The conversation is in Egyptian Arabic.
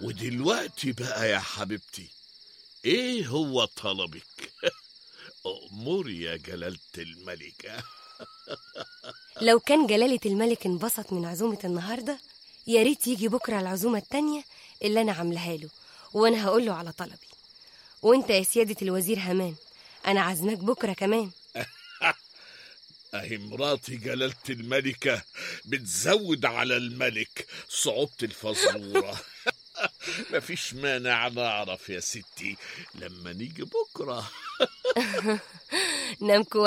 ودلوقتي بقى يا حبيبتي ايه هو طلبك أموري يا جلالة الملكة لو كان جلالة الملك انبسط من عزومة النهاردة يا ريت يجي بكرة العزومة التانية اللي أنا عاملاها له وأنا هقول له على طلبي وأنت يا سيادة الوزير همان أنا عازماك بكرة كمان أهي مراتي جلالة الملكة بتزود على الملك صعوبة الفزورة مفيش مانع نعرف يا ستي لما نيجي بكرة نام كويس